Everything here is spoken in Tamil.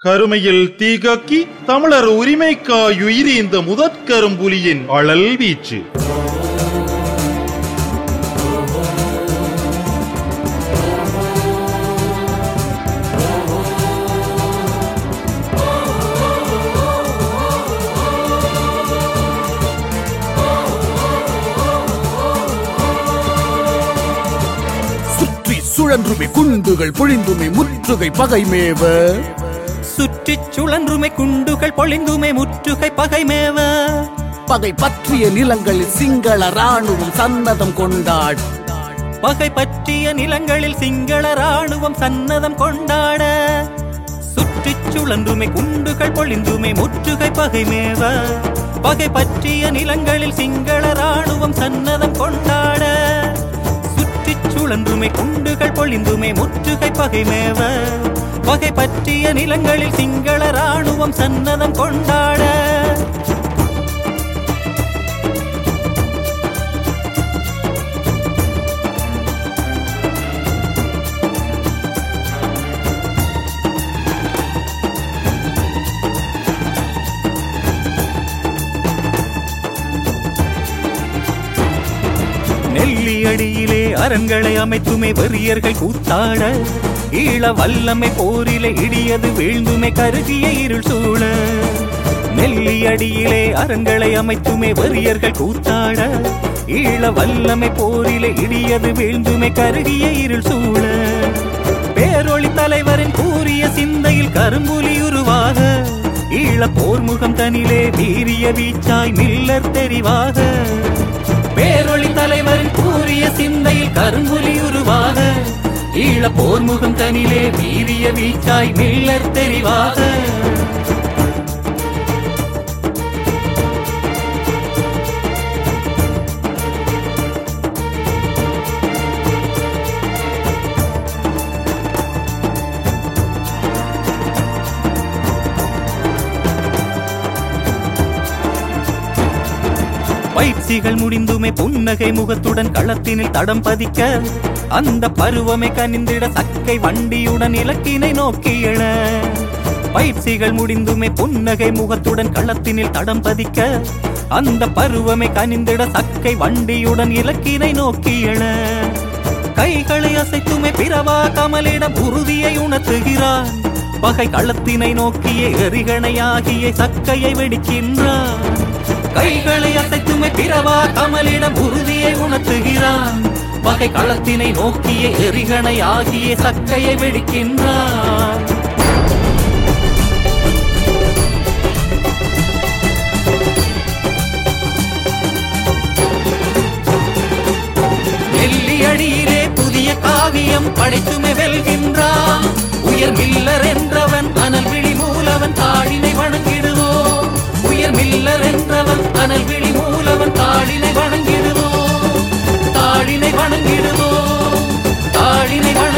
கருமையில் தீகக்கி தமிழர் உரிமைக்காயுயிரி இந்த முதற்கரும்புலியின் அழல் வீச்சு சுற்றி சுழன்றுமை குண்டுகள் பொழிந்துமை முற்றுகை பகைமேவ சுற்றிச் சுழன்றுமை குண்டுகள் பொழிந்துமை முற்றுகை பகைமேவ பகை பற்றிய நிலங்களில் சிங்கள ராணுவம் சன்னதம் கொண்டாட் பகை பற்றிய நிலங்களில் சிங்கள ராணுவம் சன்னதம் கொண்டாட சுற்றிச் சுழன்றுமை குண்டுகள் பொழிந்துமை முற்றுகை பகைமேவ பகை பற்றிய நிலங்களில் சிங்கள ராணுவம் சன்னதம் கொண்டாட சுற்றிச் சுழன்றுமை குண்டுகள் பொழிந்துமை முற்றுகை பகைமேவ பகை பற்றிய நிலங்களில் சிங்கள ராணுவம் சன்னதம் கொண்டாட நெல்லியடியிலே அரண்களை அமைத்துமே வெறியர்கள் கூத்தாட ஈழ வல்லமை போரிலே இடியது வீழ்ந்துமே கருகிய இருள் சூழ நெல்லியடியிலே அரண்களை அமைத்துமே வெறியர்கள் கூத்தாட ஈழ வல்லமை போரிலே இடியது வீழ்ந்துமே கருகிய இருள் சூழ பேரொளி தலைவரின் கூறிய சிந்தையில் கரும்புலி உருவாக ஈழ போர்முகம் தனிலே வீரிய வீச்சாய் மில்லர் தெரிவாக பேரொளி தலைவரின் கூறிய சிந்தையில் கரும்புலி உருவாக ஈழ போர்முகம் தனிலே வீரிய வீச்சாய் மில்லர் தெரிவாக பயிற்சிகள் முடிந்துமே புன்னகை முகத்துடன் களத்தினில் தடம் பதிக்க அந்த பருவமே கனிந்திட சக்கை வண்டியுடன் இலக்கினை நோக்கி எழ பயிற்சிகள் முடிந்துமே புன்னகை முகத்துடன் களத்தினில் தடம் பதிக்க அந்த பருவமே கனிந்திட சக்கை வண்டியுடன் இலக்கினை நோக்கி எழ கைகளை அசைத்துமே பிறவா கமலிடம் உறுதியை உணர்த்துகிறான் பகை களத்தினை நோக்கிய எரிகணையாகிய சக்கையை வெடிக்கின்றான் கைகளை அசைத்துமே பிறவா கமலிடம் உறுதியை உணர்த்துகிறான் பகை களத்தினை நோக்கிய எரிகணை ஆகிய சக்கையை வெடிக்கின்றான் நெல்லியடியிலே புதிய காவியம் படைத்துமே வெல்கின்றான் உயர் மில்லர் என்றவன் அனல் விழி மூலவன் தாழினை வணங்கிடுவோம் உயர் மில்லர் என்றவன் அனல் விழி மூலவன் தாழினை வணங்கிடுவோம் தாழினை வணங்கிடுவோம் தாழினை வணங்கிடுவோம்